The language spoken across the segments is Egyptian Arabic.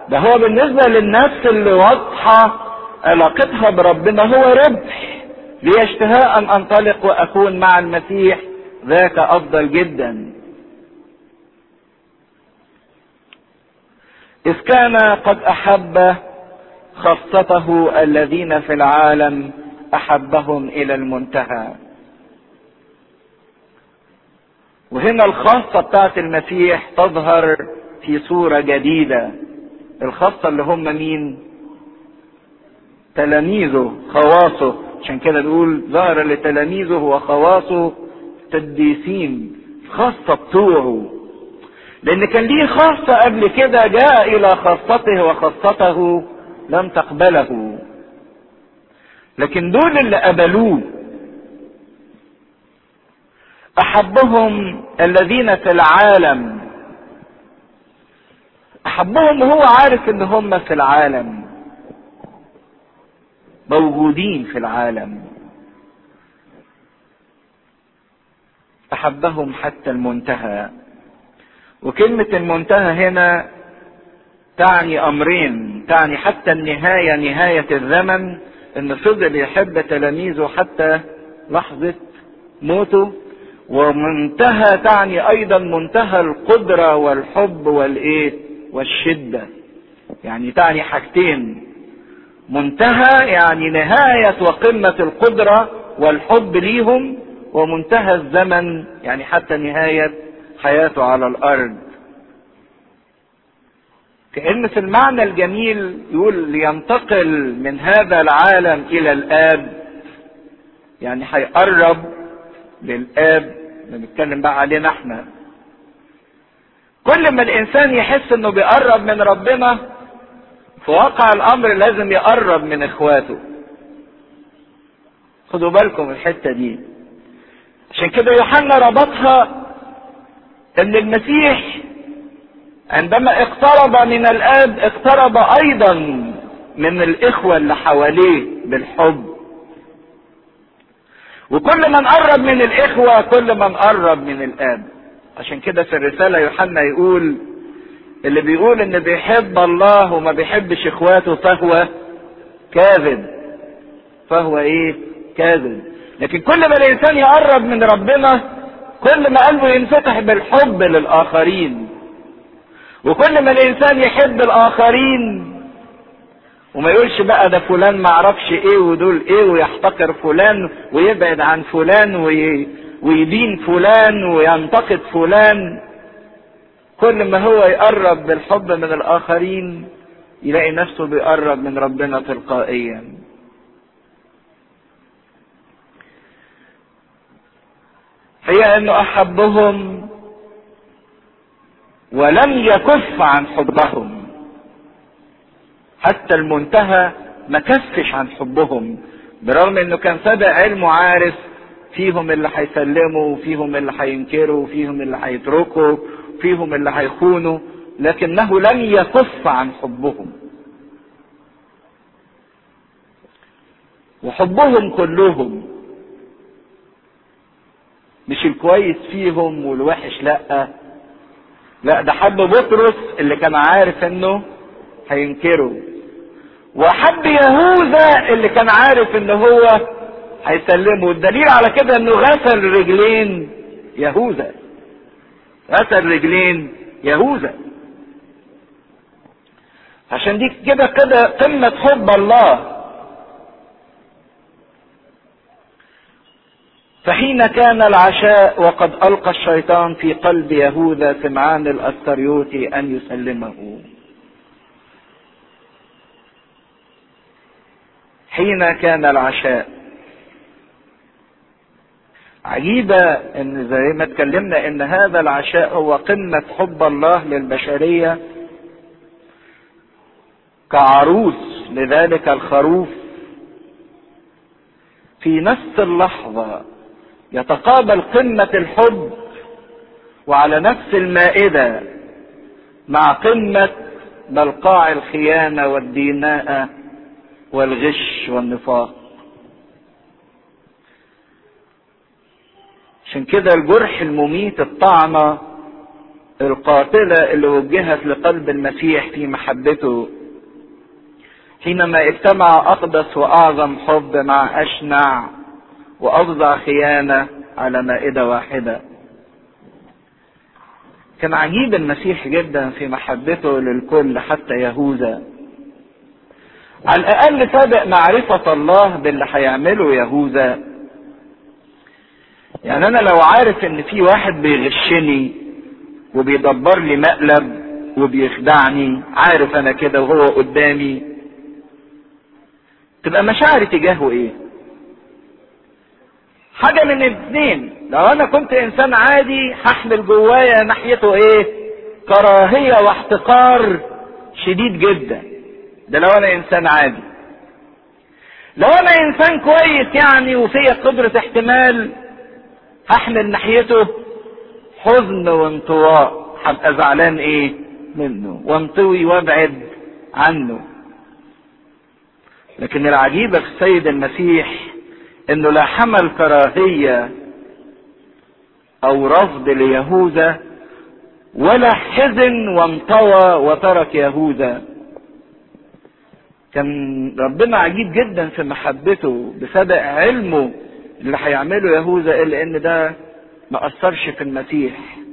ده هو بالنسبة للنفس اللي واضحة علاقتها بربنا هو ربح لي اشتهاء ان انطلق واكون مع المسيح ذاك افضل جدا اذ كان قد احب خاصته الذين في العالم احبهم الى المنتهى وهنا الخاصة بتاعت المسيح تظهر في صورة جديدة الخاصة اللي هم مين تلاميذه خواصه عشان كده نقول ظهر لتلاميذه وخواصه قديسين خاصة بتوعه لان كان ليه خاصة قبل كده جاء الى خاصته وخاصته لم تقبله لكن دول اللي قبلوه احبهم الذين في العالم احبهم وهو عارف ان هم في العالم موجودين في العالم احبهم حتى المنتهى وكلمة المنتهى هنا تعني امرين تعني حتى النهاية نهاية الزمن ان فضل يحب تلاميذه حتى لحظة موته ومنتهى تعني ايضا منتهى القدرة والحب والايه والشدة يعني تعني حاجتين منتهى يعني نهاية وقمة القدرة والحب ليهم ومنتهى الزمن يعني حتى نهاية حياته على الارض كأن في المعنى الجميل يقول لينتقل من هذا العالم الى الاب يعني هيقرب للاب بنتكلم بقى علينا احنا كل ما الانسان يحس انه بيقرب من ربنا في واقع الامر لازم يقرب من اخواته خدوا بالكم الحته دي عشان كده يوحنا ربطها ان المسيح عندما اقترب من الاب اقترب ايضا من الاخوه اللي حواليه بالحب وكل ما نقرب من الاخوه كل ما نقرب من الاب عشان كده في الرساله يوحنا يقول اللي بيقول ان بيحب الله وما بيحبش اخواته فهو كاذب فهو ايه كاذب لكن كل ما الانسان يقرب من ربنا كل ما قلبه ينفتح بالحب للاخرين وكل ما الانسان يحب الاخرين وما يقولش بقى ده فلان ما عرفش ايه ودول ايه ويحتقر فلان ويبعد عن فلان وي... ويدين فلان وينتقد فلان كل ما هو يقرب بالحب من الاخرين يلاقي نفسه بيقرب من ربنا تلقائيا هي انه احبهم ولم يكف عن حبهم حتى المنتهى ما كفش عن حبهم برغم انه كان سابق علمه عارف فيهم اللي هيسلموا وفيهم اللي هينكروا وفيهم اللي هيتركوا فيهم اللي هيخونوا لكنه لم يكف عن حبهم وحبهم كلهم مش الكويس فيهم والوحش لا لا ده حب بطرس اللي كان عارف انه هينكره وحب يهوذا اللي كان عارف ان هو هيسلمه الدليل على كده انه غسل رجلين يهوذا غسل رجلين يهوذا عشان دي كده كده قمة حب الله فحين كان العشاء وقد ألقى الشيطان في قلب يهوذا سمعان الأستريوتي أن يسلمه حين كان العشاء عجيبة ان زي ما اتكلمنا ان هذا العشاء هو قمة حب الله للبشرية كعروس لذلك الخروف في نفس اللحظة يتقابل قمة الحب وعلى نفس المائدة مع قمة بلقاع الخيانة والديناءة والغش والنفاق عشان كده الجرح المميت الطعنة القاتلة اللي وجهت لقلب المسيح في محبته حينما اجتمع أقدس وأعظم حب مع أشنع وأفظع خيانة على مائدة واحدة كان عجيب المسيح جدا في محبته للكل حتى يهوذا على الأقل سابق معرفة الله باللي هيعمله يهوذا يعني أنا لو عارف إن في واحد بيغشني وبيدبر لي مقلب وبيخدعني عارف أنا كده وهو قدامي تبقى مشاعري تجاهه إيه؟ حاجة من الاثنين لو انا كنت انسان عادي هحمل جوايا ناحيته ايه كراهية واحتقار شديد جدا ده لو انا انسان عادي لو انا انسان كويس يعني وفيا قدرة احتمال هحمل ناحيته حزن وانطواء هبقى زعلان ايه منه وانطوي وابعد عنه لكن العجيبة في السيد المسيح انه لا حمل كراهية او رفض ليهوذا ولا حزن وانطوى وترك يهوذا كان ربنا عجيب جدا في محبته بسبب علمه اللي هيعمله يهوذا الا ان ده ما اثرش في المسيح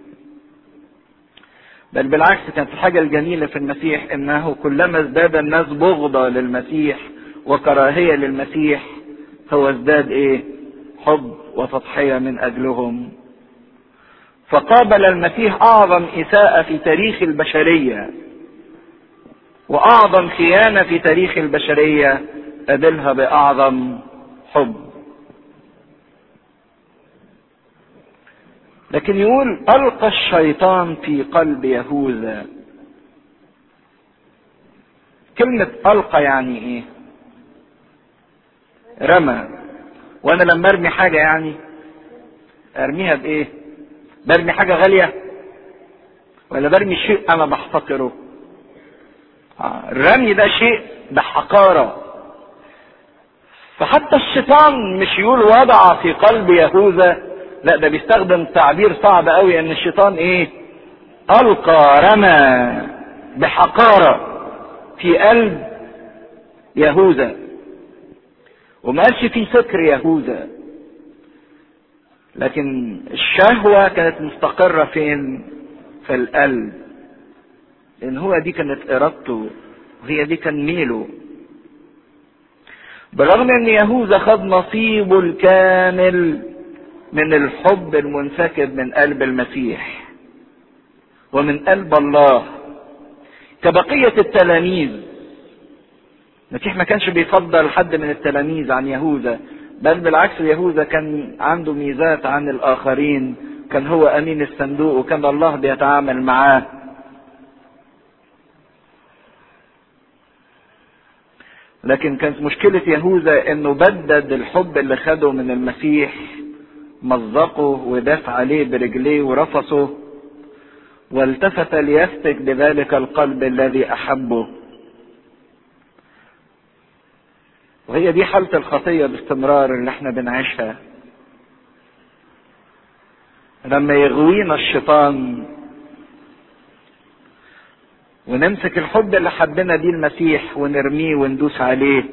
بل بالعكس كانت الحاجة الجميلة في المسيح انه كلما ازداد الناس بغضة للمسيح وكراهية للمسيح هو ازداد ايه حب وتضحية من اجلهم فقابل المسيح اعظم اساءة في تاريخ البشرية واعظم خيانة في تاريخ البشرية قابلها باعظم حب لكن يقول القى الشيطان في قلب يهوذا كلمة القى يعني ايه رمى وانا لما ارمي حاجه يعني ارميها بايه برمي حاجه غاليه ولا برمي شيء انا بحتقره آه، الرمي ده شيء بحقاره فحتى الشيطان مش يقول وضع في قلب يهوذا لا ده بيستخدم تعبير صعب قوي ان الشيطان ايه القى رمى بحقاره في قلب يهوذا وما قالش في فكر يهوذا لكن الشهوة كانت مستقرة فين في القلب لان هو دي كانت ارادته وهي دي كان ميله برغم ان يهوذا خد نصيبه الكامل من الحب المنسكب من قلب المسيح ومن قلب الله كبقية التلاميذ المسيح ما كانش بيفضل حد من التلاميذ عن يهوذا بل بالعكس يهوذا كان عنده ميزات عن الاخرين كان هو امين الصندوق وكان الله بيتعامل معاه لكن كانت مشكلة يهوذا انه بدد الحب اللي خده من المسيح مزقه وداس عليه برجليه ورفصه والتفت ليفتك بذلك القلب الذي احبه وهي دي حالة الخطية باستمرار اللي احنا بنعيشها لما يغوينا الشيطان ونمسك الحب اللي حبنا بيه المسيح ونرميه وندوس عليه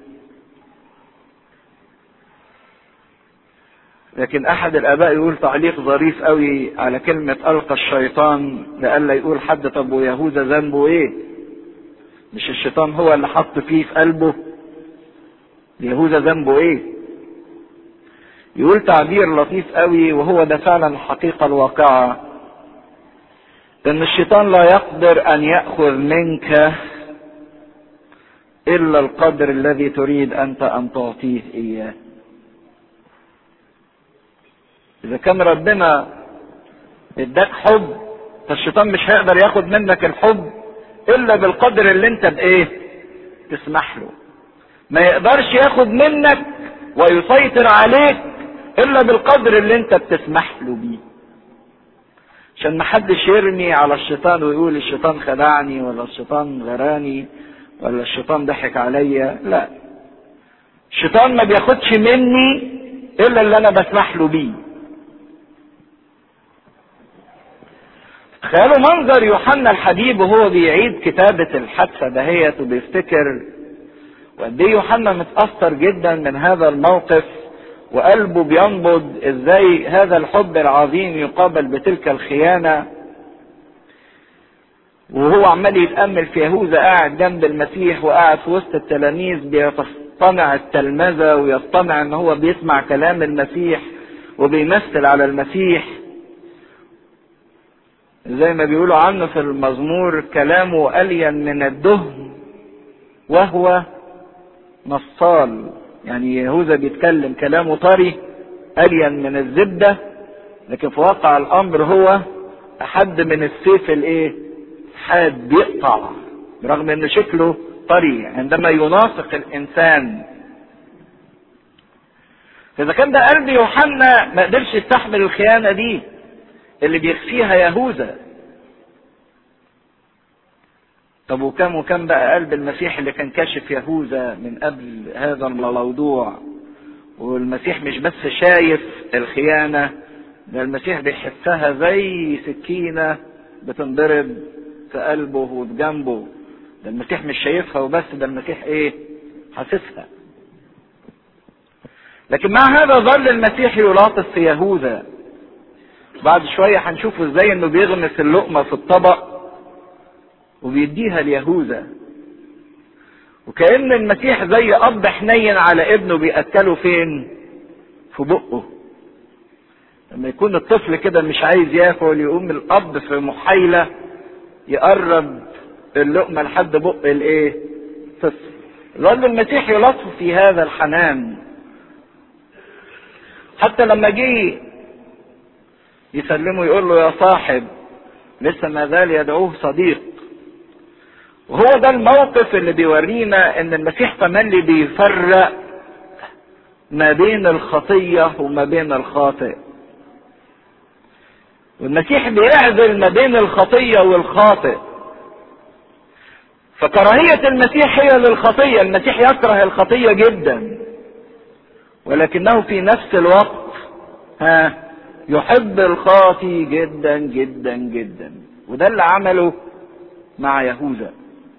لكن احد الاباء يقول تعليق ظريف قوي على كلمة القى الشيطان لألا يقول حد طب ويهوذا ذنبه ايه مش الشيطان هو اللي حط فيه في قلبه يهوذا ذنبه ايه يقول تعبير لطيف قوي وهو ده فعلا الحقيقة الواقعة ان الشيطان لا يقدر ان يأخذ منك الا القدر الذي تريد انت ان تعطيه اياه اذا كان ربنا اداك حب فالشيطان مش هيقدر ياخد منك الحب الا بالقدر اللي انت بايه تسمح له ما يقدرش ياخد منك ويسيطر عليك الا بالقدر اللي انت بتسمح له بيه عشان ما حدش يرمي على الشيطان ويقول الشيطان خدعني ولا الشيطان غراني ولا الشيطان ضحك عليا لا الشيطان ما بياخدش مني الا اللي انا بسمح له بيه تخيلوا منظر يوحنا الحبيب وهو بيعيد كتابة الحادثة دهيت وبيفتكر وقد ايه يوحنا متأثر جدا من هذا الموقف وقلبه بينبض ازاي هذا الحب العظيم يقابل بتلك الخيانة وهو عمال يتأمل في يهوذا قاعد جنب المسيح وقاعد في وسط التلاميذ بيصطنع التلمذة ويصطنع ان هو بيسمع كلام المسيح وبيمثل على المسيح زي ما بيقولوا عنه في المزمور كلامه ألين من الدهن وهو نصال يعني يهوذا بيتكلم كلامه طري ألين من الزبدة لكن في واقع الأمر هو أحد من السيف الإيه؟ حاد بيقطع برغم إن شكله طري عندما يناسق الإنسان فإذا كان ده قلب يوحنا ما قدرش يستحمل الخيانة دي اللي بيخفيها يهوذا طب وكم وكم بقى قلب المسيح اللي كان كاشف يهوذا من قبل هذا الموضوع والمسيح مش بس شايف الخيانة ده المسيح بيحسها زي سكينة بتنضرب في قلبه وفي جنبه ده المسيح مش شايفها وبس ده المسيح ايه حاسسها لكن مع هذا ظل المسيح يلاطف في يهوذا بعد شوية هنشوف ازاي انه بيغمس اللقمة في الطبق وبيديها ليهوذا وكأن المسيح زي أب حنين على ابنه بيأكله فين؟ في بقه. لما يكون الطفل كده مش عايز ياكل يقوم الأب في محايلة يقرب اللقمة لحد بق الإيه؟ طفل. ظل المسيح يلطف في هذا الحنان. حتى لما جه يسلمه يقول له يا صاحب لسه ما زال يدعوه صديق وهو ده الموقف اللي بيورينا ان المسيح تملي بيفرق ما بين الخطية وما بين الخاطئ والمسيح بيعزل ما بين الخطية والخاطئ فكراهية المسيح هي للخطية المسيح يكره الخطية جدا ولكنه في نفس الوقت ها يحب الخاطي جدا جدا جدا وده اللي عمله مع يهوذا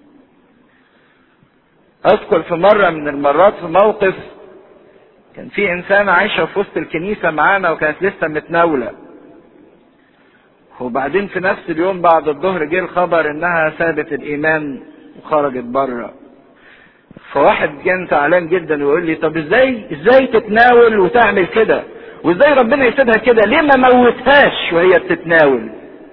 اذكر في مرة من المرات في موقف كان في انسانة عايشة في وسط الكنيسة معانا وكانت لسه متناولة وبعدين في نفس اليوم بعد الظهر جه الخبر انها سابت الايمان وخرجت بره فواحد كان زعلان جدا ويقول لي طب ازاي ازاي تتناول وتعمل كده وازاي ربنا يسيبها كده ليه ما موتهاش وهي بتتناول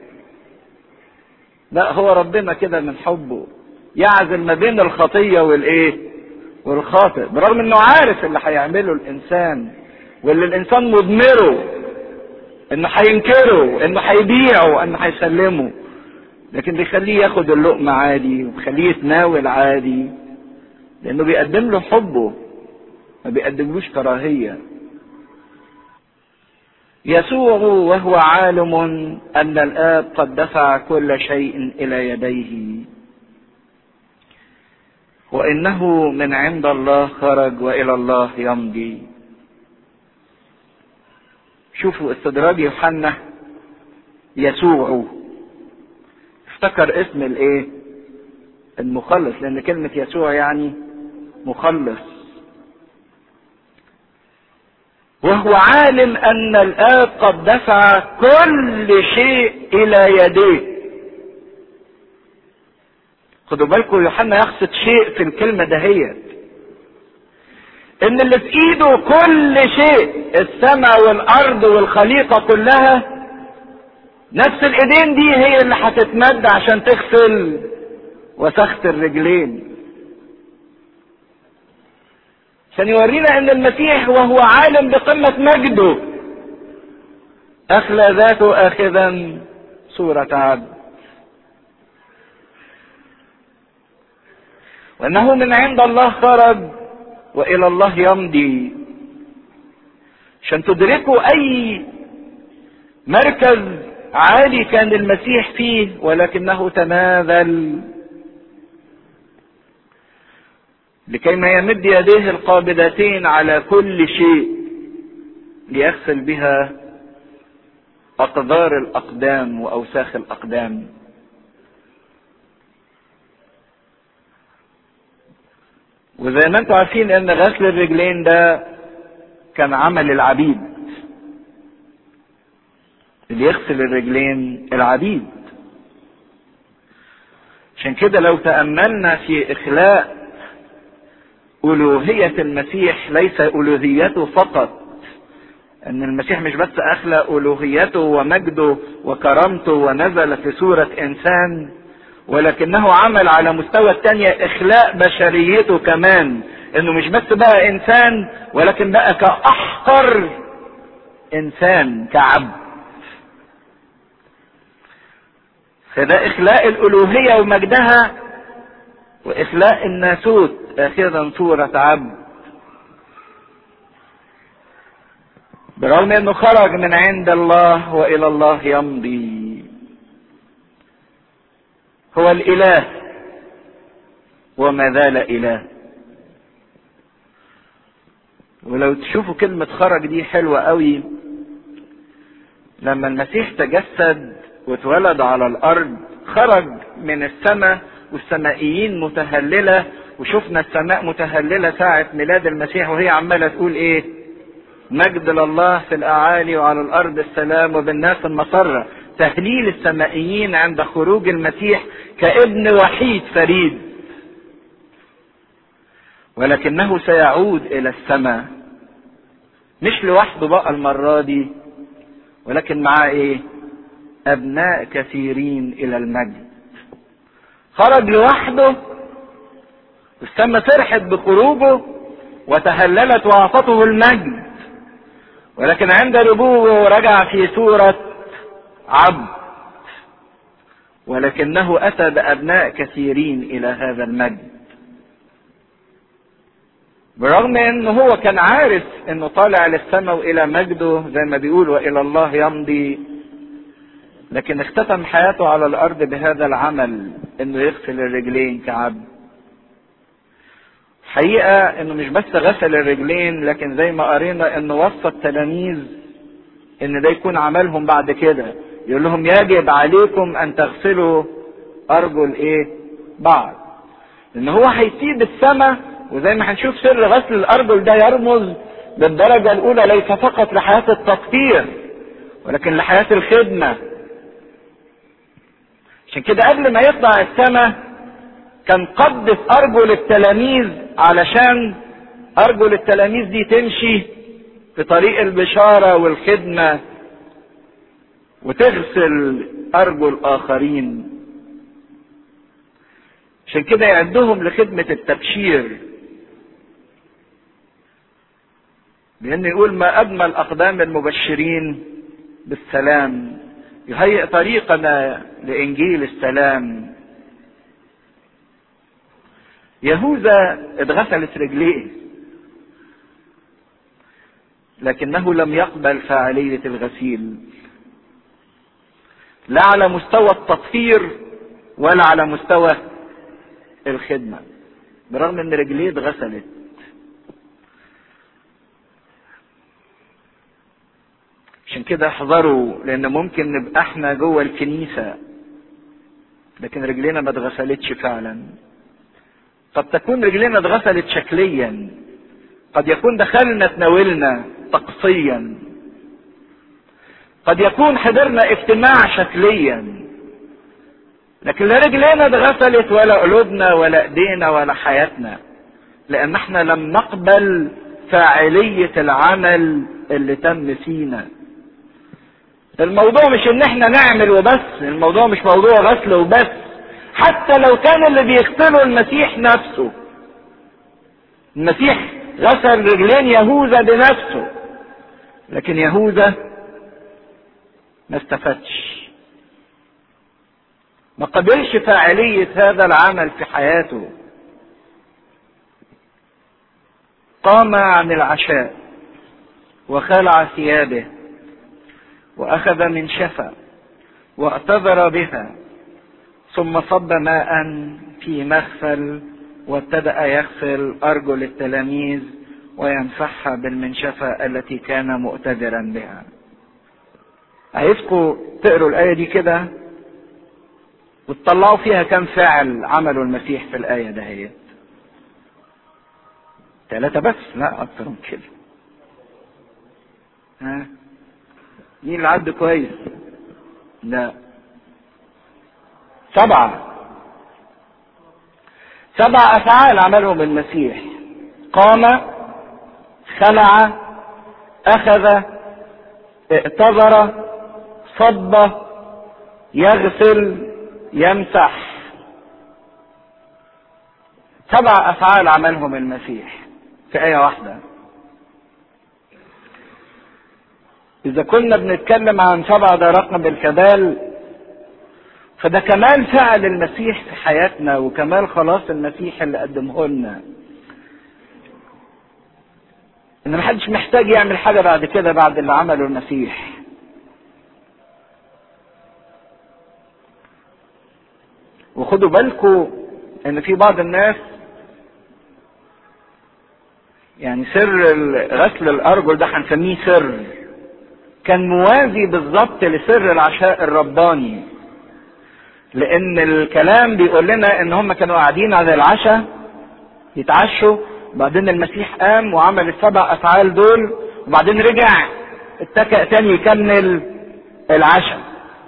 لا هو ربنا كده من حبه يعزل ما بين الخطية والايه والخاطئ برغم انه عارف اللي هيعمله الانسان واللي الانسان مضمره انه هينكره انه هيبيعه انه هيسلمه لكن بيخليه ياخد اللقمة عادي وبيخليه يتناول عادي لانه بيقدم له حبه ما بيقدملوش كراهية يسوع وهو عالم ان الاب قد دفع كل شيء الى يديه وانه من عند الله خرج والى الله يمضي شوفوا استدراج يوحنا يسوع افتكر اسم الايه المخلص لان كلمة يسوع يعني مخلص وهو عالم ان الاب قد دفع كل شيء الى يديه خدوا بالكم يوحنا يقصد شيء في الكلمة دهيت ان اللي في ايده كل شيء السماء والارض والخليقة كلها نفس الايدين دي هي اللي هتتمد عشان تغسل وسخت الرجلين عشان يورينا ان المسيح وهو عالم بقمة مجده اخلى ذاته اخذا صورة عبد وانه من عند الله خرج والى الله يمضي عشان تدركوا اي مركز عالي كان المسيح فيه ولكنه تنازل لكي ما يمد يديه القابضتين على كل شيء ليغسل بها اقدار الاقدام واوساخ الاقدام وزي ما انتم عارفين ان غسل الرجلين ده كان عمل العبيد اللي يغسل الرجلين العبيد عشان كده لو تأملنا في إخلاء ألوهية المسيح ليس ألوهيته فقط أن المسيح مش بس أخلق ألوهيته ومجده وكرامته ونزل في صورة إنسان ولكنه عمل على مستوى التانية إخلاء بشريته كمان إنه مش بس بقى إنسان ولكن بقى كأحقر إنسان كعبد فده إخلاء الألوهية ومجدها وإخلاء الناسوت آخذا صورة عبد برغم انه خرج من عند الله والى الله يمضي هو الاله وما زال اله ولو تشوفوا كلمة خرج دي حلوة قوي لما المسيح تجسد واتولد على الارض خرج من السماء والسمائيين متهللة وشفنا السماء متهللة ساعة ميلاد المسيح وهي عمالة تقول ايه مجد لله في الاعالي وعلى الارض السلام وبالناس المسرة تهليل السمائيين عند خروج المسيح كابن وحيد فريد ولكنه سيعود الى السماء مش لوحده بقى المرة دي ولكن معاه ايه ابناء كثيرين الى المجد خرج لوحده والسماء فرحت بخروجه وتهللت واعطته المجد ولكن عند رجوعه رجع في صورة عبد ولكنه أتى بأبناء كثيرين إلى هذا المجد برغم انه هو كان عارف انه طالع للسماء والى مجده زي ما بيقول والى الله يمضي لكن اختتم حياته على الارض بهذا العمل انه يغسل الرجلين كعبد حقيقة انه مش بس غسل الرجلين لكن زي ما قرينا انه وصى التلاميذ ان ده يكون عملهم بعد كده يقول لهم يجب عليكم ان تغسلوا ارجل ايه بعض لان هو هيسيب السماء وزي ما هنشوف سر غسل الارجل ده يرمز بالدرجة الاولى ليس فقط لحياة التطهير ولكن لحياة الخدمة عشان كده قبل ما يطلع السماء كان قدس ارجل التلاميذ علشان ارجل التلاميذ دي تمشي في طريق البشارة والخدمة وتغسل ارجل اخرين عشان كده يعدهم لخدمة التبشير لأن يقول ما أجمل أقدام المبشرين بالسلام يهيئ طريقنا لإنجيل السلام يهوذا اتغسلت رجليه لكنه لم يقبل فاعلية الغسيل لا على مستوى التطهير ولا على مستوى الخدمة برغم ان رجليه اتغسلت عشان كده احذروا لان ممكن نبقى احنا جوه الكنيسة لكن رجلينا ما اتغسلتش فعلا قد تكون رجلينا اتغسلت شكليا قد يكون دخلنا تناولنا طقسيا قد يكون حضرنا اجتماع شكليا لكن لا رجلينا اتغسلت ولا قلوبنا ولا ايدينا ولا حياتنا لان احنا لم نقبل فاعلية العمل اللي تم فينا الموضوع مش ان احنا نعمل وبس الموضوع مش موضوع غسل وبس حتى لو كان اللي بيغسله المسيح نفسه المسيح غسل رجلين يهوذا بنفسه لكن يهوذا ما استفادش ما قبلش فاعلية هذا العمل في حياته قام عن العشاء وخلع ثيابه واخذ من شفا واعتذر بها ثم صب ماء في مغسل وابتدا يغسل ارجل التلاميذ ويمسحها بالمنشفه التي كان مؤتدرا بها عايزكم تقروا الآية دي كده وتطلعوا فيها كم فعل عمله المسيح في الآية دهيت ثلاثة بس لا أكتر من كده ها مين اللي عد كويس لا سبعة سبع أفعال عملهم المسيح قام خلع أخذ ائتذر صب يغسل يمسح سبع أفعال عملهم المسيح في آية واحدة إذا كنا بنتكلم عن سبع ده رقم بالكمال فده كمال فعل المسيح في حياتنا وكمال خلاص المسيح اللي قدمه لنا ان محدش محتاج يعمل حاجة بعد كده بعد اللي عمله المسيح وخدوا بالكم ان في بعض الناس يعني سر غسل الارجل ده هنسميه سر كان موازي بالظبط لسر العشاء الرباني لان الكلام بيقول لنا ان هم كانوا قاعدين على العشاء يتعشوا وبعدين المسيح قام وعمل السبع افعال دول وبعدين رجع اتكأ تاني يكمل العشاء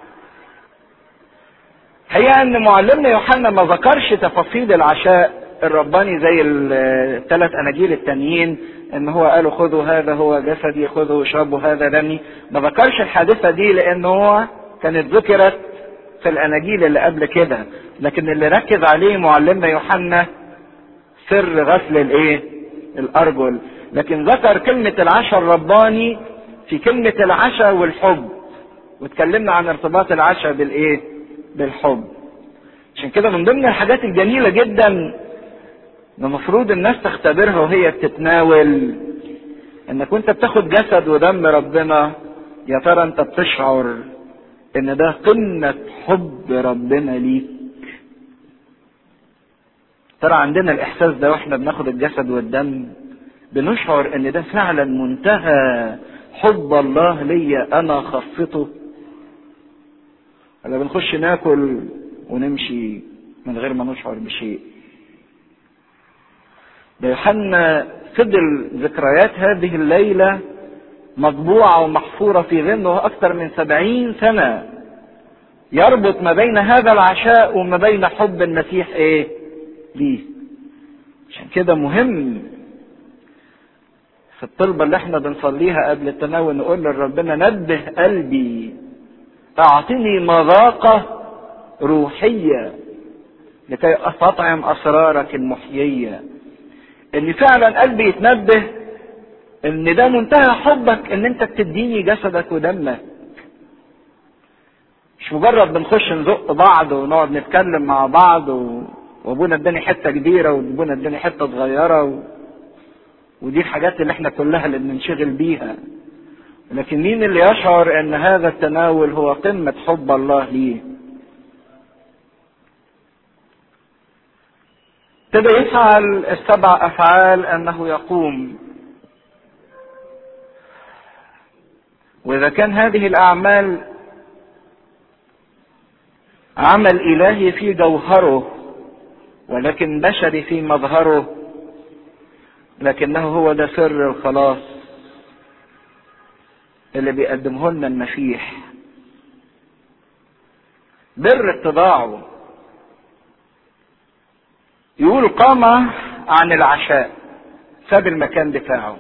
هي ان معلمنا يوحنا ما ذكرش تفاصيل العشاء الرباني زي الثلاث اناجيل التانيين ان هو قالوا خذوا هذا هو جسدي خذوا اشربوا هذا دمي ما ذكرش الحادثه دي لان هو كانت ذكرت في الاناجيل اللي قبل كده لكن اللي ركز عليه معلمنا يوحنا سر غسل الايه الارجل لكن ذكر كلمة العشاء الرباني في كلمة العشاء والحب واتكلمنا عن ارتباط العشاء بالايه بالحب عشان كده من ضمن الحاجات الجميلة جدا المفروض الناس تختبرها وهي بتتناول انك وانت بتاخد جسد ودم ربنا يا ترى انت بتشعر ان ده قمة حب ربنا ليك ترى عندنا الاحساس ده واحنا بناخد الجسد والدم بنشعر ان ده فعلا منتهى حب الله ليا انا خاصته ولا بنخش ناكل ونمشي من غير ما نشعر بشيء ده يوحنا فضل ذكريات هذه الليلة مطبوعة ومحفورة في ذهنه أكثر من سبعين سنة يربط ما بين هذا العشاء وما بين حب المسيح إيه؟ ليه عشان كده مهم في الطلبة اللي احنا بنصليها قبل التناول نقول لربنا نبه قلبي اعطني مذاقة روحية لكي استطعم اسرارك المحيية ان فعلا قلبي يتنبه ان ده منتهى حبك ان انت بتديني جسدك ودمك مش مجرد بنخش نزق بعض ونقعد نتكلم مع بعض و... وابونا اداني حته كبيره وابونا اداني حته صغيره و... ودي الحاجات اللي احنا كلها اللي بننشغل بيها لكن مين اللي يشعر ان هذا التناول هو قمه حب الله ليه ابتدى يفعل السبع افعال انه يقوم واذا كان هذه الاعمال عمل الهي في جوهره ولكن بشري في مظهره لكنه هو ده سر الخلاص اللي بيقدمه لنا المسيح بر اتباعه يقول قام عن العشاء ساب المكان بتاعه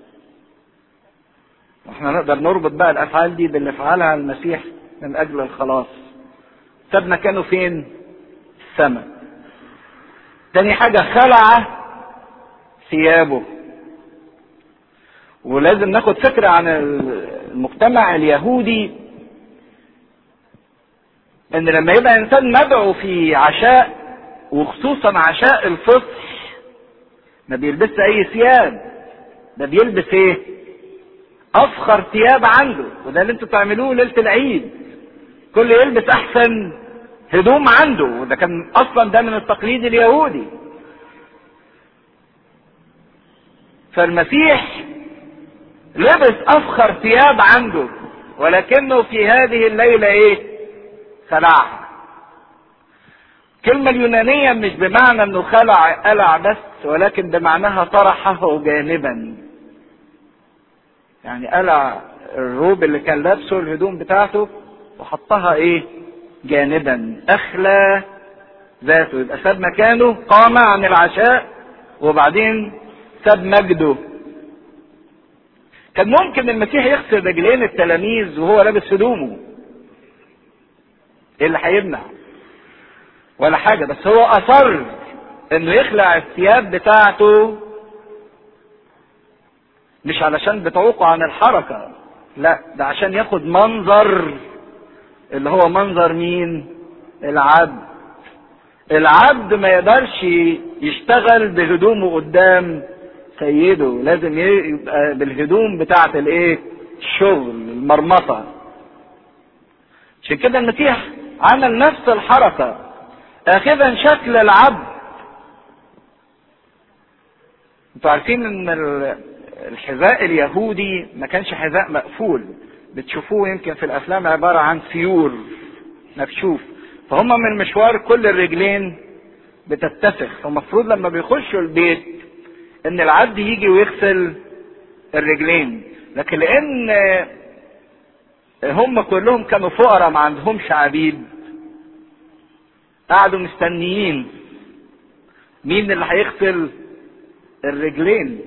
واحنا نقدر نربط بقى الافعال دي باللي فعلها المسيح من اجل الخلاص ساب مكانه فين السماء تاني حاجة خلع ثيابه ولازم ناخد فكرة عن المجتمع اليهودي ان لما يبقى انسان مدعو في عشاء وخصوصا عشاء الفصح ما بيلبسش اي ثياب ده بيلبس ايه افخر ثياب عنده وده اللي انتوا بتعملوه ليله العيد كل يلبس احسن هدوم عنده وده كان اصلا ده من التقليد اليهودي فالمسيح لبس افخر ثياب عنده ولكنه في هذه الليلة ايه خلعها الكلمة اليونانية مش بمعنى انه خلع قلع بس ولكن بمعناها طرحه جانبا يعني قلع الروب اللي كان لابسه الهدوم بتاعته وحطها ايه جانبا اخلى ذاته يبقى ساب مكانه قام عن العشاء وبعدين ساب مجده كان ممكن المسيح يغسل رجلين التلاميذ وهو لابس هدومه ايه اللي هيمنع ولا حاجة بس هو أصر إنه يخلع الثياب بتاعته مش علشان بتعوقه عن الحركة لا ده عشان ياخد منظر اللي هو منظر مين العبد العبد ما يقدرش يشتغل بهدومه قدام سيده لازم يبقى بالهدوم بتاعة الايه الشغل المرمطة عشان كده المسيح عمل نفس الحركة اخذا شكل العبد انتوا عارفين ان الحذاء اليهودي ما كانش حذاء مقفول بتشوفوه يمكن في الافلام عبارة عن سيور مكشوف فهم من مشوار كل الرجلين بتتسخ فالمفروض لما بيخشوا البيت ان العبد يجي ويغسل الرجلين لكن لان هم كلهم كانوا فقراء ما عندهمش عبيد قعدوا مستنيين مين اللي هيغسل الرجلين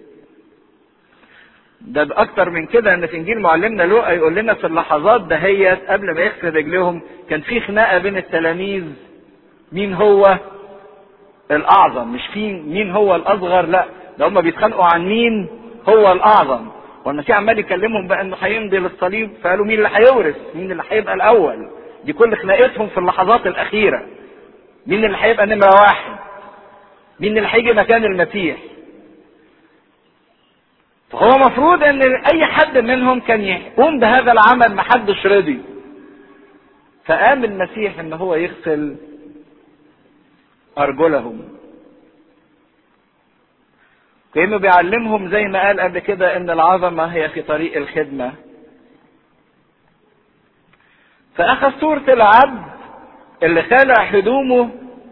ده باكتر من كده ان في انجيل معلمنا لوقا يقول لنا في اللحظات دهيت قبل ما يغسل رجليهم كان في خناقه بين التلاميذ مين هو الاعظم مش في مين هو الاصغر لا ده هم بيتخانقوا عن مين هو الاعظم والمسيح عمال يكلمهم بقى انه هيمضي للصليب فقالوا مين اللي هيورث مين اللي هيبقى الاول دي كل خناقتهم في اللحظات الاخيره مين اللي هيبقى نمره واحد مين اللي هيجي مكان المسيح فهو مفروض ان اي حد منهم كان يقوم بهذا العمل محدش رضي فقام المسيح ان هو يغسل ارجلهم كانه بيعلمهم زي ما قال قبل كده ان العظمه هي في طريق الخدمه فاخذ صوره العبد اللي خلع هدومه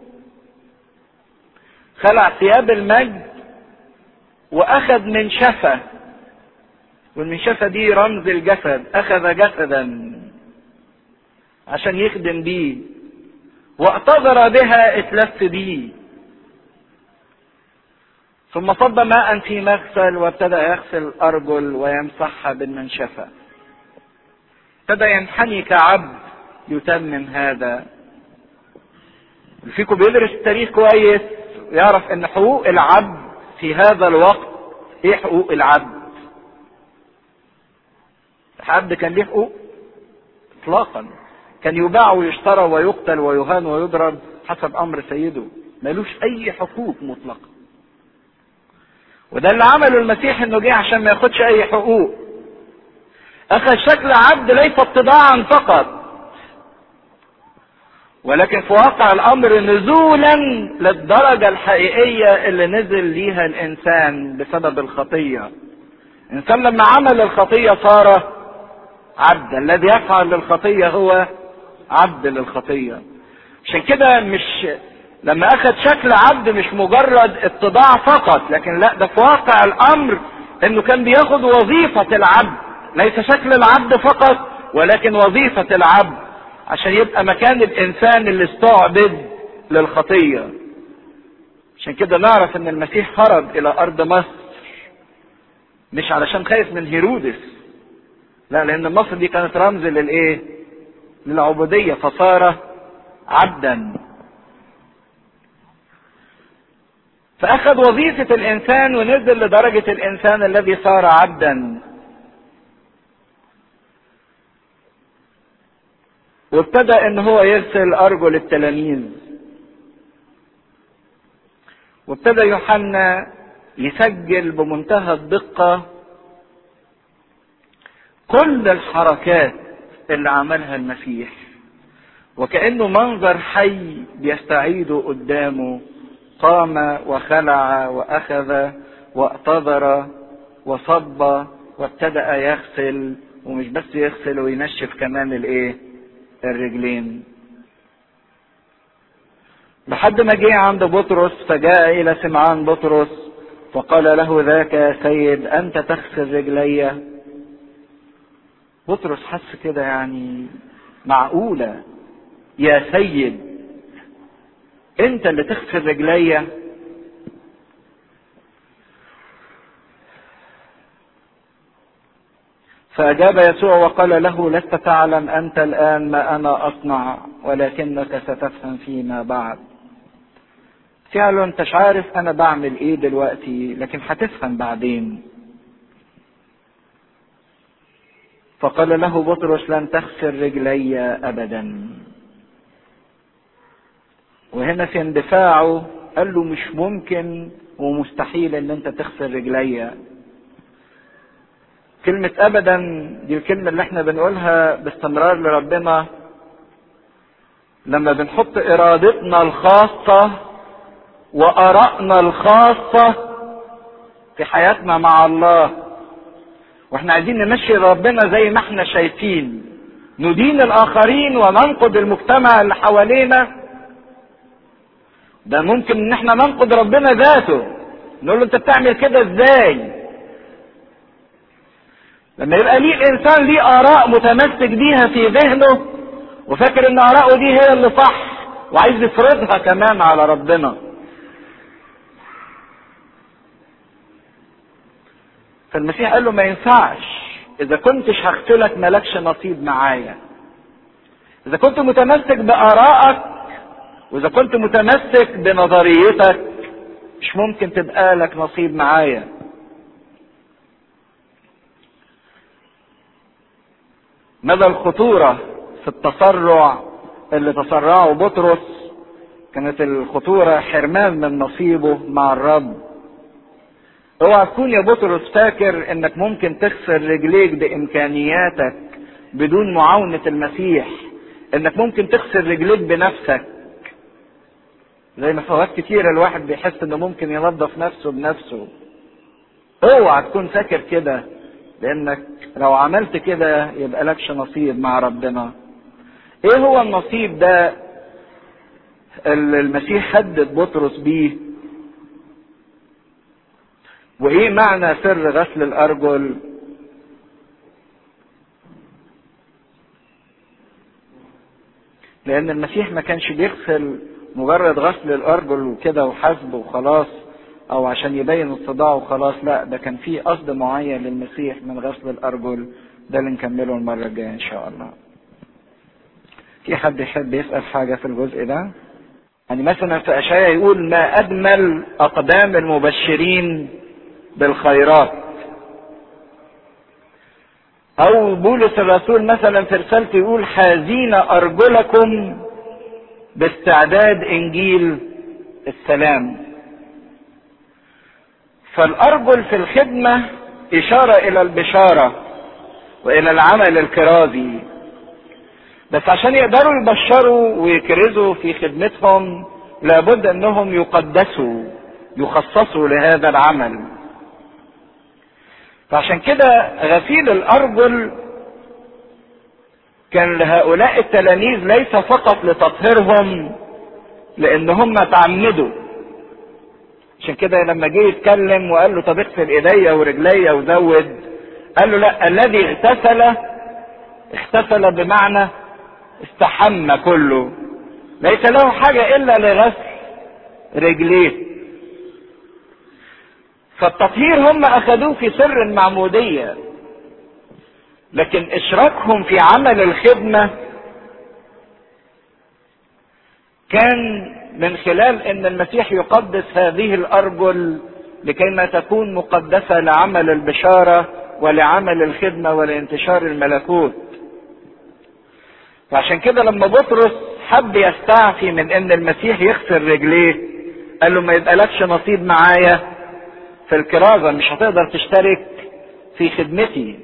خلع ثياب المجد واخذ منشفه والمنشفه دي رمز الجسد اخذ جسدا عشان يخدم بيه واعتذر بها اتلف بيه ثم صب ماء في مغسل وابتدى يغسل الارجل ويمسحها بالمنشفه ابتدى ينحني كعبد يتمم هذا اللي فيكم بيدرس التاريخ كويس ويعرف ان حقوق العبد في هذا الوقت ايه حقوق العبد العبد كان ليه حقوق اطلاقا كان يباع ويشترى ويقتل ويهان ويضرب حسب امر سيده ملوش اي حقوق مطلقه وده اللي عمله المسيح انه جه عشان ما ياخدش اي حقوق اخذ شكل عبد ليس اتضاعا فقط ولكن في واقع الامر نزولا للدرجه الحقيقيه اللي نزل ليها الانسان بسبب الخطيه الانسان لما عمل الخطيه صار عبدا الذي يفعل للخطيه هو عبد للخطيه عشان كده مش لما اخذ شكل عبد مش مجرد اتضاع فقط لكن لا ده في واقع الامر انه كان بياخد وظيفه العبد ليس شكل العبد فقط ولكن وظيفه العبد عشان يبقى مكان الانسان اللي استعبد للخطيه عشان كده نعرف ان المسيح خرج الى ارض مصر مش علشان خايف من هيرودس لا لان مصر دي كانت رمز للايه للعبوديه فصار عبدا فاخذ وظيفه الانسان ونزل لدرجه الانسان الذي صار عبدا وابتدى ان هو يغسل ارجل التلاميذ وابتدى يوحنا يسجل بمنتهى الدقة كل الحركات اللي عملها المسيح وكأنه منظر حي بيستعيده قدامه قام وخلع وأخذ واعتذر وصب وابتدأ يغسل ومش بس يغسل وينشف كمان الايه الرجلين لحد ما جه عند بطرس فجاء الى سمعان بطرس فقال له ذاك يا سيد انت تغسل رجلي بطرس حس كده يعني معقوله يا سيد انت اللي تغسل رجلي فأجاب يسوع وقال له لست تعلم أنت الآن ما أنا أصنع ولكنك ستفهم فيما بعد فعلا انت مش عارف انا بعمل ايه دلوقتي لكن هتفهم بعدين فقال له بطرس لن تغسل رجلي ابدا وهنا في اندفاعه قال له مش ممكن ومستحيل ان انت تغسل رجلي كلمة ابدا دي الكلمة اللي احنا بنقولها باستمرار لربنا لما بنحط ارادتنا الخاصة وارائنا الخاصة في حياتنا مع الله واحنا عايزين نمشي ربنا زي ما احنا شايفين ندين الاخرين وننقد المجتمع اللي حوالينا ده ممكن ان احنا ننقد ربنا ذاته نقول له انت بتعمل كده ازاي لما يبقى ليه الانسان ليه اراء متمسك بيها في ذهنه وفاكر ان اراءه دي هي اللي صح وعايز يفرضها كمان على ربنا فالمسيح قال له ما ينفعش اذا كنتش هغسلك مالكش نصيب معايا اذا كنت متمسك بارائك واذا كنت متمسك بنظريتك مش ممكن تبقى لك نصيب معايا مدى الخطورة في التسرع اللي تسرعه بطرس كانت الخطورة حرمان من نصيبه مع الرب اوعى تكون يا بطرس فاكر انك ممكن تغسل رجليك بامكانياتك بدون معاونة المسيح انك ممكن تغسل رجليك بنفسك زي ما فوات كتير الواحد بيحس انه ممكن ينظف نفسه بنفسه اوعى تكون فاكر كده لانك لو عملت كده يبقى لكش نصيب مع ربنا ايه هو النصيب ده اللي المسيح هدد بطرس بيه وايه معنى سر غسل الارجل لان المسيح ما كانش بيغسل مجرد غسل الارجل وكده وحسب وخلاص او عشان يبين الصداع وخلاص لا ده كان في قصد معين للمسيح من غسل الارجل ده اللي نكمله المره الجايه ان شاء الله في حد يحب يسال حاجه في الجزء ده يعني مثلا في اشعياء يقول ما اجمل اقدام المبشرين بالخيرات او بولس الرسول مثلا في رسالته يقول حازين ارجلكم باستعداد انجيل السلام فالارجل في الخدمه اشاره الى البشاره والى العمل الكرازي بس عشان يقدروا يبشروا ويكرزوا في خدمتهم لابد انهم يقدسوا يخصصوا لهذا العمل فعشان كده غسيل الارجل كان لهؤلاء التلاميذ ليس فقط لتطهيرهم لان هم تعمدوا عشان كده لما جه يتكلم وقال له طب اغسل ايديا ورجليا وزود قال له لا الذي اغتسل اغتسل بمعنى استحمى كله ليس له حاجة الا لغسل رجليه فالتطهير هم اخذوه في سر المعمودية لكن اشراكهم في عمل الخدمة كان من خلال ان المسيح يقدس هذه الارجل لكي ما تكون مقدسة لعمل البشارة ولعمل الخدمة ولانتشار الملكوت وعشان كده لما بطرس حب يستعفي من ان المسيح يغسل رجليه قال له ما يبقالكش نصيب معايا في الكرازة مش هتقدر تشترك في خدمتي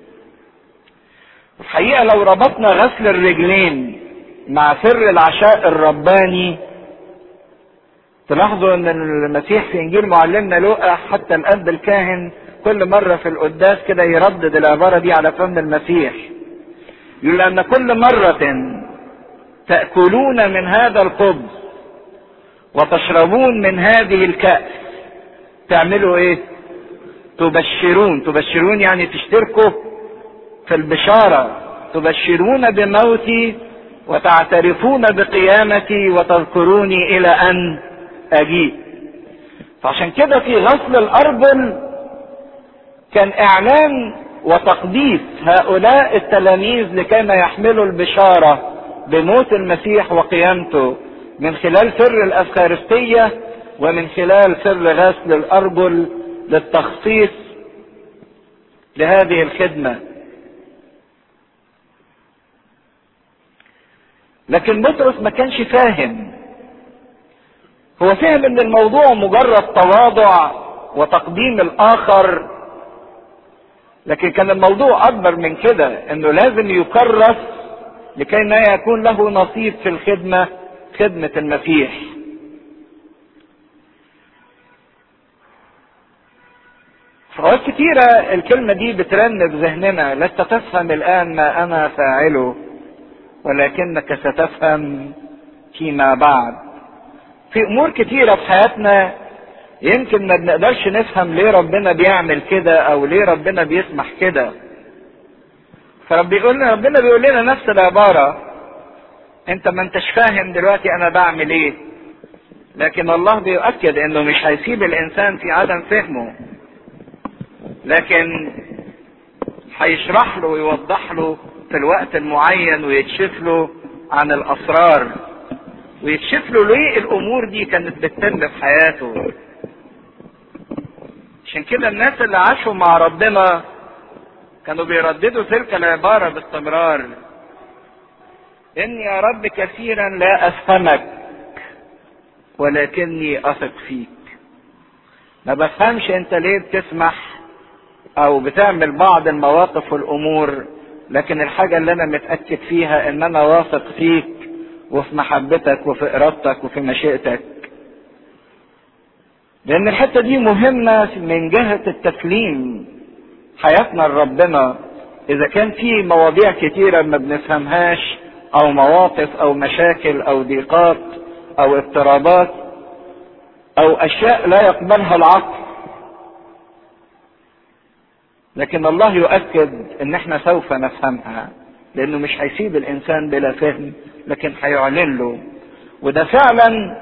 الحقيقة لو ربطنا غسل الرجلين مع سر العشاء الرباني تلاحظوا ان المسيح في انجيل معلمنا لوقا حتى الاب الكاهن كل مرة في القداس كده يردد العبارة دي على فم المسيح يقول أن كل مرة تأكلون من هذا الخبز وتشربون من هذه الكأس تعملوا ايه تبشرون تبشرون يعني تشتركوا في البشارة تبشرون بموتي وتعترفون بقيامتي وتذكروني الى ان اجيء فعشان كده في غسل الارجل كان اعلان وتقديس هؤلاء التلاميذ لكي يحملوا البشاره بموت المسيح وقيامته من خلال سر الافخارستيه ومن خلال سر غسل الارجل للتخصيص لهذه الخدمه لكن بطرس ما كانش فاهم هو فهم ان الموضوع مجرد تواضع وتقديم الاخر لكن كان الموضوع اكبر من كده انه لازم يكرس لكي ما يكون له نصيب في الخدمه خدمه المسيح فوقت كتيرة الكلمة دي بترن في ذهننا لست تفهم الآن ما أنا فاعله ولكنك ستفهم فيما بعد في امور كتيرة في حياتنا يمكن ما بنقدرش نفهم ليه ربنا بيعمل كده او ليه ربنا بيسمح كده فرب يقول لنا ربنا بيقول لنا نفس العبارة انت ما انتش فاهم دلوقتي انا بعمل ايه لكن الله بيؤكد انه مش هيسيب الانسان في عدم فهمه لكن هيشرح له ويوضح له في الوقت المعين ويكشف له عن الاسرار ويكشف له ليه الامور دي كانت بتتم في حياته عشان كده الناس اللي عاشوا مع ربنا كانوا بيرددوا تلك العبارة باستمرار إني يا رب كثيرا لا أفهمك ولكني أثق فيك ما بفهمش أنت ليه بتسمح أو بتعمل بعض المواقف والأمور لكن الحاجة اللي أنا متأكد فيها إن أنا واثق فيك وفي محبتك وفي إرادتك وفي مشيئتك لأن الحتة دي مهمة من جهة التسليم حياتنا لربنا إذا كان في مواضيع كتيرة ما بنفهمهاش أو مواقف أو مشاكل أو ضيقات أو اضطرابات أو أشياء لا يقبلها العقل لكن الله يؤكد ان احنا سوف نفهمها لانه مش هيسيب الانسان بلا فهم لكن هيعلن له وده فعلا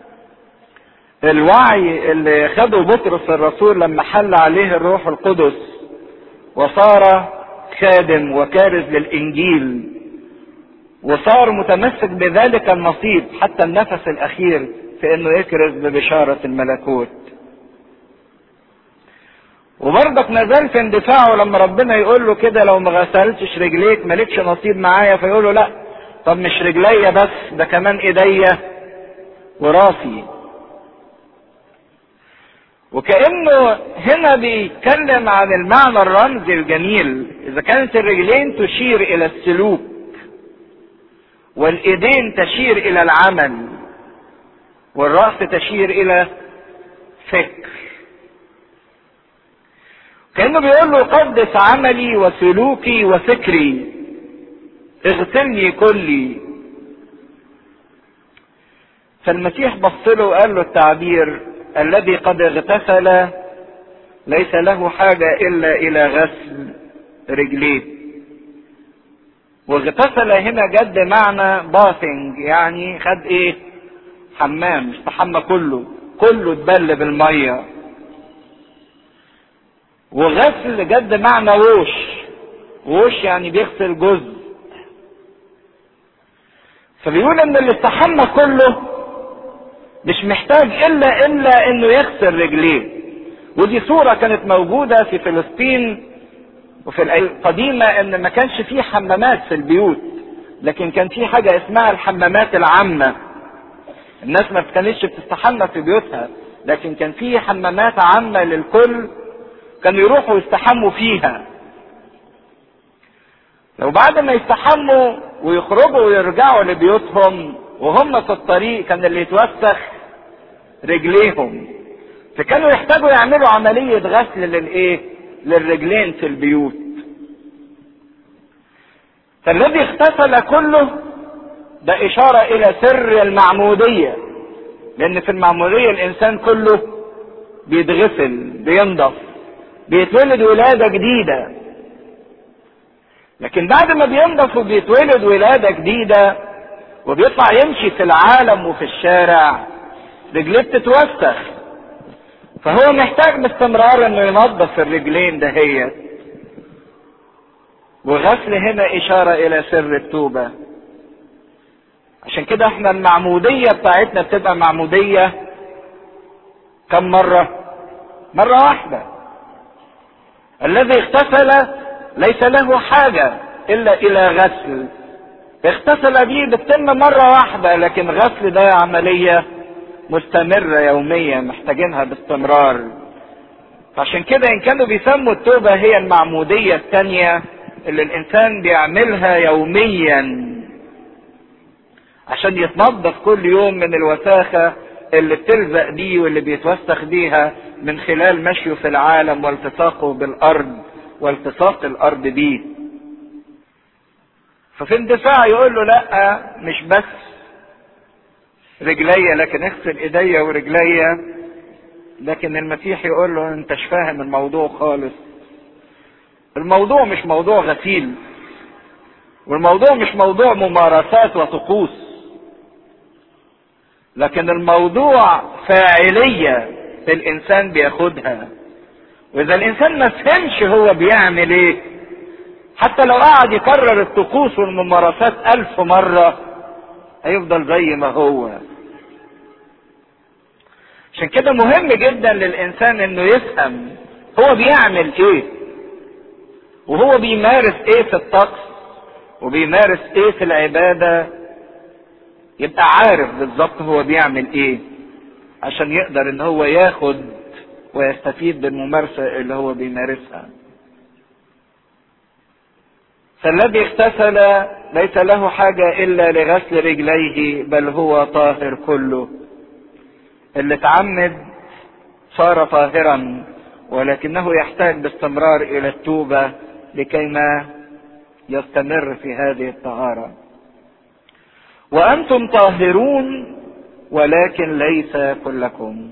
الوعي اللي خده بطرس الرسول لما حل عليه الروح القدس وصار خادم وكارز للانجيل وصار متمسك بذلك النصيب حتى النفس الاخير في انه يكرز ببشاره الملكوت وبرضك ما زال في اندفاعه لما ربنا يقول له كده لو ما غسلتش رجليك مالكش نصيب معايا فيقول له لا طب مش رجليا بس ده كمان ايديا وراسي وكانه هنا بيتكلم عن المعنى الرمزي الجميل اذا كانت الرجلين تشير الى السلوك والايدين تشير الى العمل والراس تشير الى فكر كانه بيقول له قدس عملي وسلوكي وفكري اغسلني كلي فالمسيح بص له وقال له التعبير الذي قد اغتسل ليس له حاجة إلا إلى غسل رجليه واغتسل هنا جد معنى باثنج يعني خد ايه حمام استحمى كله كله اتبل بالميه وغسل جد معنى ووش ووش يعني بيغسل جزء فبيقول ان اللي استحمى كله مش محتاج الا الا انه يغسل رجليه ودي صورة كانت موجودة في فلسطين وفي الأيام القديمة ان ما كانش فيه حمامات في البيوت لكن كان في حاجة اسمها الحمامات العامة الناس ما كانتش بتستحمى في بيوتها لكن كان في حمامات عامة للكل كانوا يروحوا يستحموا فيها لو بعد ما يستحموا ويخرجوا ويرجعوا لبيوتهم وهم في الطريق كان اللي يتوسخ رجليهم فكانوا يحتاجوا يعملوا عملية غسل للايه للرجلين في البيوت فالذي اغتسل كله ده اشارة الى سر المعمودية لان في المعمودية الانسان كله بيتغسل بينضف بيتولد ولادة جديدة لكن بعد ما بينضف وبيتولد ولادة جديدة وبيطلع يمشي في العالم وفي الشارع رجليه بتتوسخ فهو محتاج باستمرار انه ينظف الرجلين دهيت وغسل هنا اشارة الى سر التوبة عشان كده احنا المعمودية بتاعتنا بتبقى معمودية كم مرة مرة واحدة الذي اغتسل ليس له حاجة الا الى غسل اغتسل دي بتتم مرة واحدة لكن غسل ده عملية مستمرة يومية محتاجينها باستمرار عشان كده ان كانوا بيسموا التوبة هي المعمودية الثانية اللي الانسان بيعملها يوميا عشان يتنظف كل يوم من الوساخة اللي بتلزق بيه واللي بيتوسخ بيها من خلال مشيه في العالم والتصاقه بالارض والتصاق الارض بيه ففي اندفاع يقول له لا مش بس رجليا لكن اغسل ايديا ورجليا لكن المسيح يقول له انتش فاهم الموضوع خالص الموضوع مش موضوع غسيل والموضوع مش موضوع ممارسات وطقوس لكن الموضوع فاعلية الانسان بياخدها واذا الانسان ما فهمش هو بيعمل ايه حتى لو قعد يكرر الطقوس والممارسات الف مرة هيفضل زي ما هو عشان كده مهم جدا للانسان انه يفهم هو بيعمل ايه وهو بيمارس ايه في الطقس وبيمارس ايه في العبادة يبقى عارف بالظبط هو بيعمل ايه عشان يقدر ان هو ياخد ويستفيد بالممارسة اللي هو بيمارسها فالذي اغتسل ليس له حاجة الا لغسل رجليه بل هو طاهر كله اللي اتعمد صار طاهرا ولكنه يحتاج باستمرار الى التوبة لكيما يستمر في هذه الطهارة وانتم طاهرون ولكن ليس كلكم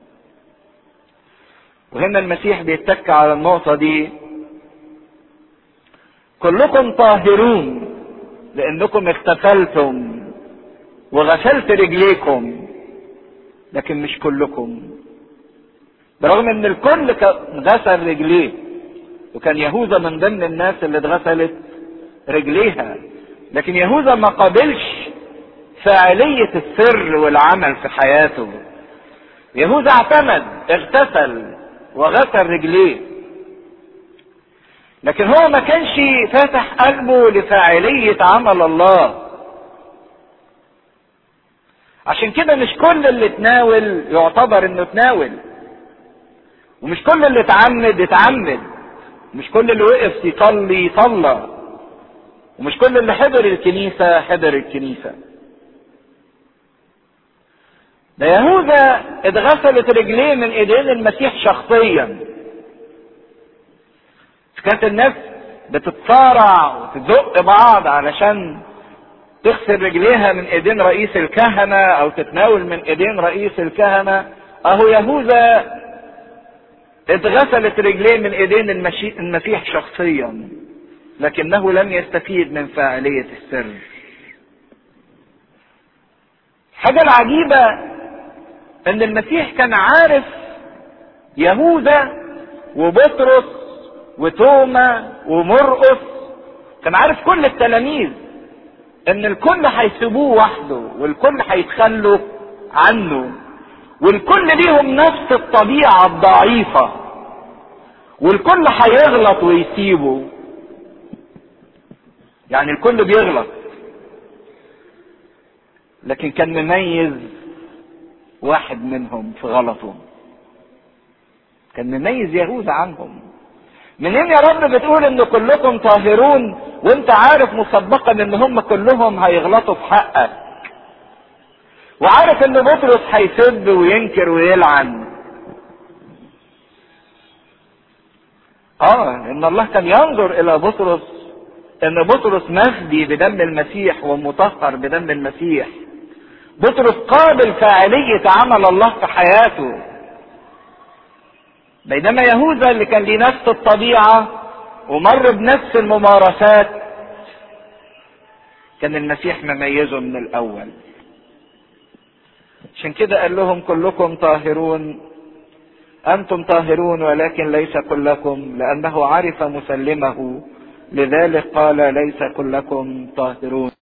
وهنا المسيح بيتك على النقطة دي كلكم طاهرون لانكم اغتسلتم وغسلت رجليكم لكن مش كلكم برغم ان الكل غسل رجليه وكان يهوذا من ضمن الناس اللي اتغسلت رجليها لكن يهوذا ما قابلش فاعلية السر والعمل في حياته يهوذا اعتمد اغتسل وغسل رجليه لكن هو ما كانش فاتح قلبه لفاعلية عمل الله عشان كده مش كل اللي تناول يعتبر انه تناول ومش كل اللي اتعمد اتعمد مش كل اللي وقف يصلي صلى ومش كل اللي حضر الكنيسة حضر الكنيسة ده يهوذا اتغسلت رجليه من ايدين المسيح شخصيا كانت الناس بتتصارع وتزق بعض علشان تغسل رجليها من ايدين رئيس الكهنة او تتناول من ايدين رئيس الكهنة اهو يهوذا اتغسلت رجليه من ايدين المسيح شخصيا لكنه لم يستفيد من فاعلية السر الحاجة العجيبة ان المسيح كان عارف يهوذا وبطرس وتوما ومرقس كان عارف كل التلاميذ ان الكل هيسيبوه وحده والكل هيتخلوا عنه والكل ليهم نفس الطبيعة الضعيفة والكل هيغلط ويسيبه يعني الكل بيغلط لكن كان مميز واحد منهم في غلطه كان مميز يهوذا عنهم منين يا رب بتقول ان كلكم طاهرون وانت عارف مسبقا ان هم كلهم هيغلطوا في حقك وعارف ان بطرس هيسب وينكر ويلعن اه ان الله كان ينظر الى بطرس ان بطرس مفدي بدم المسيح ومطهر بدم المسيح بطرس قابل فاعلية عمل الله في حياته بينما يهوذا اللي كان ليه نفس الطبيعة ومر بنفس الممارسات كان المسيح مميزه من الأول عشان كده قال لهم كلكم طاهرون أنتم طاهرون ولكن ليس كلكم لأنه عرف مسلمه لذلك قال ليس كلكم طاهرون